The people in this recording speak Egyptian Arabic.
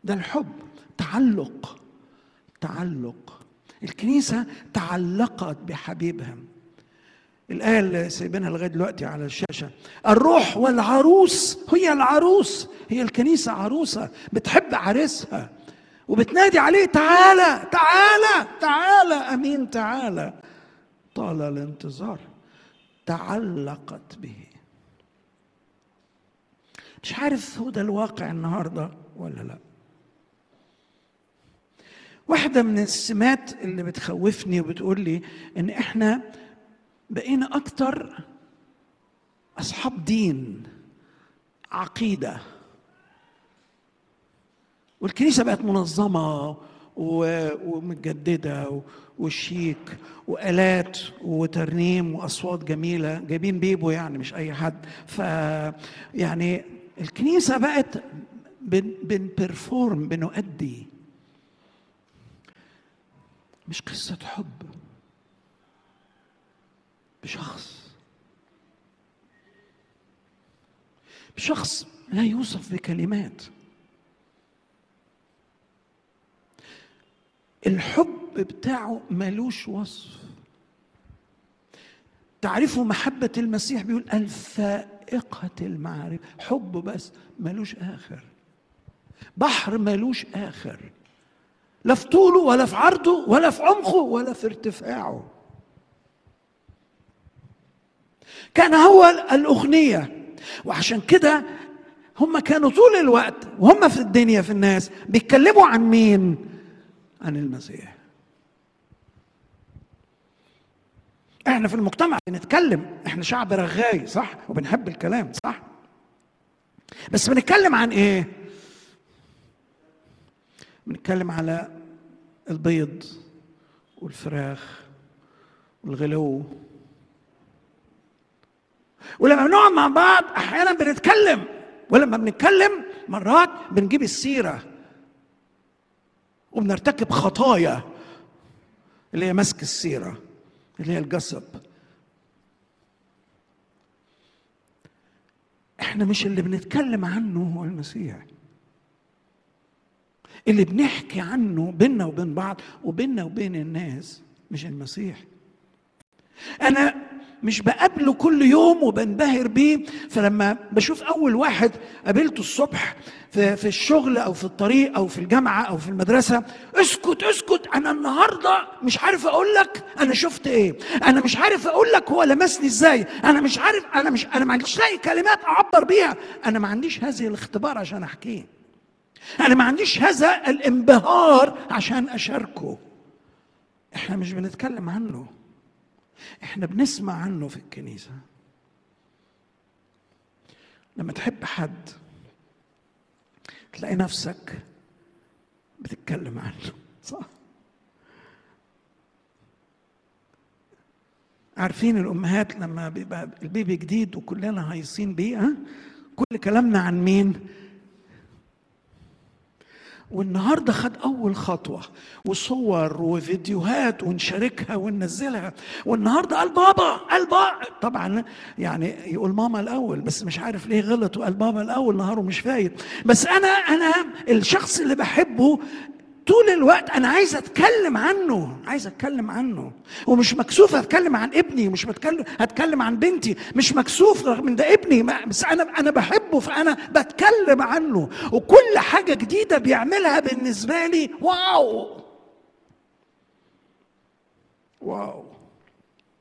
ده الحب تعلق تعلق الكنيسة تعلقت بحبيبها الآية اللي سايبينها لغاية دلوقتي على الشاشة الروح والعروس هي العروس هي الكنيسة عروسة بتحب عريسها وبتنادي عليه تعالى تعالى تعالى أمين تعالى طال الانتظار تعلقت به مش عارف هو ده الواقع النهارده ولا لا واحدة من السمات اللي بتخوفني وبتقول لي ان احنا بقينا اكتر اصحاب دين عقيدة والكنيسة بقت منظمة ومتجددة وشيك وآلات وترنيم وأصوات جميلة جايبين بيبو يعني مش أي حد ف يعني الكنيسة بقت بن بنبرفورم بنؤدي مش قصة حب بشخص بشخص لا يوصف بكلمات الحب بتاعه ملوش وصف تعرفوا محبة المسيح بيقول الفائقة المعارف حب بس ملوش آخر بحر ملوش آخر لا في طوله ولا في عرضه ولا في عمقه ولا في ارتفاعه كان هو الأغنية وعشان كده هم كانوا طول الوقت وهم في الدنيا في الناس بيتكلموا عن مين؟ عن المسيح احنا في المجتمع بنتكلم احنا شعب رغاي صح وبنحب الكلام صح بس بنتكلم عن ايه بنتكلم على البيض والفراخ والغلو ولما بنقعد مع بعض احيانا بنتكلم ولما بنتكلم مرات بنجيب السيره وبنرتكب خطايا اللي هي مسك السيره اللي هي الجسب احنا مش اللي بنتكلم عنه هو المسيح اللي بنحكي عنه بيننا وبين بعض وبيننا وبين الناس مش المسيح انا مش بقابله كل يوم وبنبهر بيه فلما بشوف اول واحد قابلته الصبح في, في الشغل او في الطريق او في الجامعه او في المدرسه اسكت اسكت انا النهارده مش عارف اقول لك انا شفت ايه انا مش عارف اقول لك هو لمسني ازاي انا مش عارف انا مش انا ما عنديش لاقي كلمات اعبر بيها انا ما عنديش هذه الاختبار عشان احكيه انا ما عنديش هذا الانبهار عشان اشاركه احنا مش بنتكلم عنه احنا بنسمع عنه في الكنيسه لما تحب حد تلاقي نفسك بتتكلم عنه صح عارفين الامهات لما بيبقى البيبي جديد وكلنا هايصين بيه ها كل كلامنا عن مين والنهارده خد اول خطوه وصور وفيديوهات ونشاركها وننزلها والنهارده قال بابا قال بابا طبعا يعني يقول ماما الاول بس مش عارف ليه غلط وقال بابا الاول نهاره مش فايت بس انا انا الشخص اللي بحبه طول الوقت انا عايز اتكلم عنه عايز اتكلم عنه ومش مكسوف اتكلم عن ابني مش بتكلم هتكلم عن بنتي مش مكسوف رغم ان ده ابني بس انا انا بحبه فانا بتكلم عنه وكل حاجه جديده بيعملها بالنسبه لي واو واو